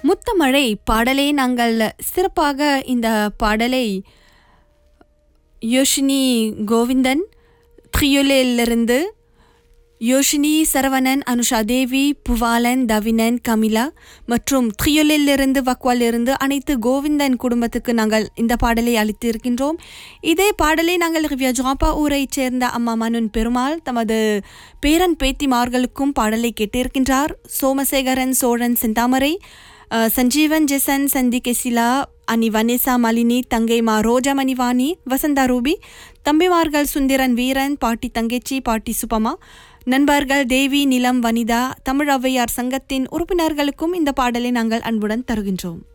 முத்தமழை பாடலை நாங்கள் சிறப்பாக இந்த பாடலை யோஷினி கோவிந்தன் த்ரியுலிலிருந்து யோஷினி சரவணன் அனுஷா தேவி புவாலன் தவினன் கமிலா மற்றும் த்ரியுலிலிருந்து வக்வாலிருந்து அனைத்து கோவிந்தன் குடும்பத்துக்கு நாங்கள் இந்த பாடலை அளித்து இருக்கின்றோம் இதே பாடலை நாங்கள் ரிவ்யா ஜாப்பா ஊரைச் சேர்ந்த அம்மா மனுன் பெருமாள் தமது பேரன் பேத்திமார்களுக்கும் பாடலை கேட்டிருக்கின்றார் சோமசேகரன் சோழன் செந்தாமரை அஹ், சஞ்சீவன் ஜெசன் சந்தி கெசிலா அனி வனேசா மலினி தங்கைமா ரோஜா மணிவாணி வசந்தா ரூபி தம்பிமார்கள் சுந்திரன் வீரன் பாட்டி தங்கச்சி பாட்டி சுபமா நண்பர்கள் தேவி நிலம் வனிதா தமிழ் ஔவையார் சங்கத்தின் உறுப்பினர்களுக்கும் இந்த பாடலை நாங்கள் அன்புடன் தருகின்றோம்